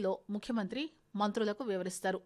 సభలో ముఖ్యమంత్రి మంత్రులకు వివరిస్తారు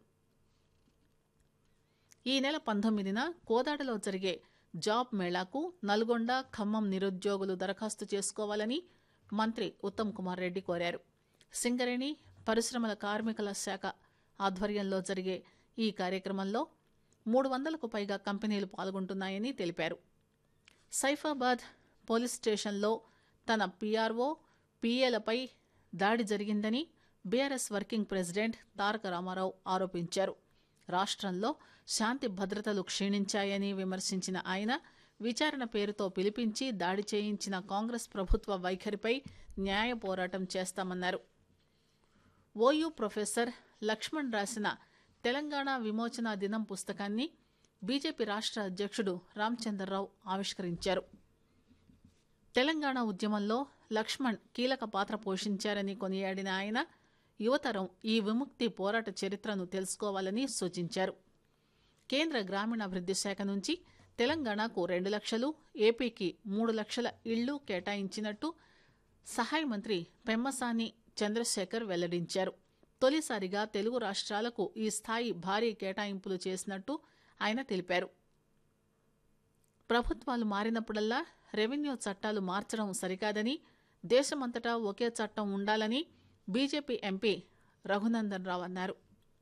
ఈ నెల పంతొమ్మిదిన కోదాడలో జరిగే జాబ్ మేళాకు నల్గొండ ఖమ్మం నిరుద్యోగులు దరఖాస్తు చేసుకోవాలని మంత్రి ఉత్తమ్ కుమార్ రెడ్డి కోరారు సింగరేణి పరిశ్రమల కార్మికుల శాఖ ఆధ్వర్యంలో జరిగే ఈ కార్యక్రమంలో మూడు వందలకు పైగా కంపెనీలు పాల్గొంటున్నాయని తెలిపారు సైఫాబాద్ పోలీస్ స్టేషన్లో తన పీఆర్ఓ పీఏలపై దాడి జరిగిందని BRS working president Taraka Ramarao ఆరోపించారు రాష్ట్రంలో శాంతి భద్రతలు క్షీణించాయని విమర్శించిన ఆయన విచారణ పేరుతో పిలిపించి దాడి చేయించిన కాంగ్రెస్ ప్రభుత్వ వైఖరిపై న్యాయ పోరాటం చేస్తామన్నారు ఓయూ ప్రొఫెసర్ లక్ష్మణ్ రాసిన తెలంగాణ విమోచన దినం పుస్తకాన్ని బీజేపీ రాష్ట్ర అధ్యక్షుడు రామచంద్రరావు ఆవిష్కరించారు తెలంగాణ ఉద్యమంలో లక్ష్మణ్ కీలక పాత్ర పోషించారని కొనియాడిన ఆయన యువతరం ఈ విముక్తి పోరాట చరిత్రను తెలుసుకోవాలని సూచించారు కేంద్ర గ్రామీణాభివృద్ది శాఖ నుంచి తెలంగాణకు రెండు లక్షలు ఏపీకి మూడు లక్షల ఇళ్లు కేటాయించినట్టు సహాయ మంత్రి పెమ్మసాని చంద్రశేఖర్ వెల్లడించారు తొలిసారిగా తెలుగు రాష్ట్రాలకు ఈ స్థాయి భారీ కేటాయింపులు చేసినట్టు ఆయన తెలిపారు ప్రభుత్వాలు మారినప్పుడల్లా రెవెన్యూ చట్టాలు మార్చడం సరికాదని దేశమంతటా ఒకే చట్టం ఉండాలని బీజేపీ ఎంపీ రఘునందన్ రావు అన్నారు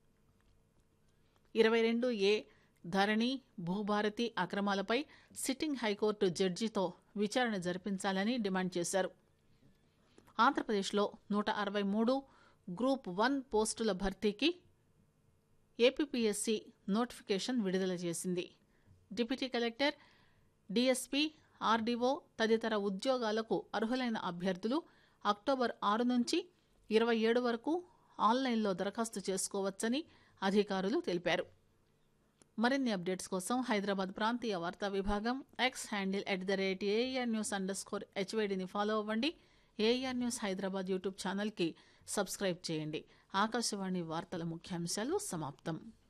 ఇరవై రెండు ఏ ధరణి భూభారతి అక్రమాలపై సిట్టింగ్ హైకోర్టు జడ్జితో విచారణ జరిపించాలని డిమాండ్ చేశారు ఆంధ్రప్రదేశ్లో నూట అరవై మూడు గ్రూప్ వన్ పోస్టుల భర్తీకి ఏపీపీఎస్సీ నోటిఫికేషన్ విడుదల చేసింది డిప్యూటీ కలెక్టర్ డిఎస్పీ ఆర్డీఓ తదితర ఉద్యోగాలకు అర్హులైన అభ్యర్థులు అక్టోబర్ ఆరు నుంచి ఇరవై ఏడు వరకు ఆన్లైన్లో దరఖాస్తు చేసుకోవచ్చని అధికారులు తెలిపారు మరిన్ని అప్డేట్స్ కోసం హైదరాబాద్ ప్రాంతీయ వార్తా విభాగం X handle at the rate AIR news underscore హెచ్వేడిని ఫాలో అవ్వండి ఏఆర్ న్యూస్ హైదరాబాద్ యూట్యూబ్ ఛానల్కి సబ్స్క్రైబ్ చేయండి ఆకాశవాణి వార్తల ముఖ్యాంశాలు సమాప్తం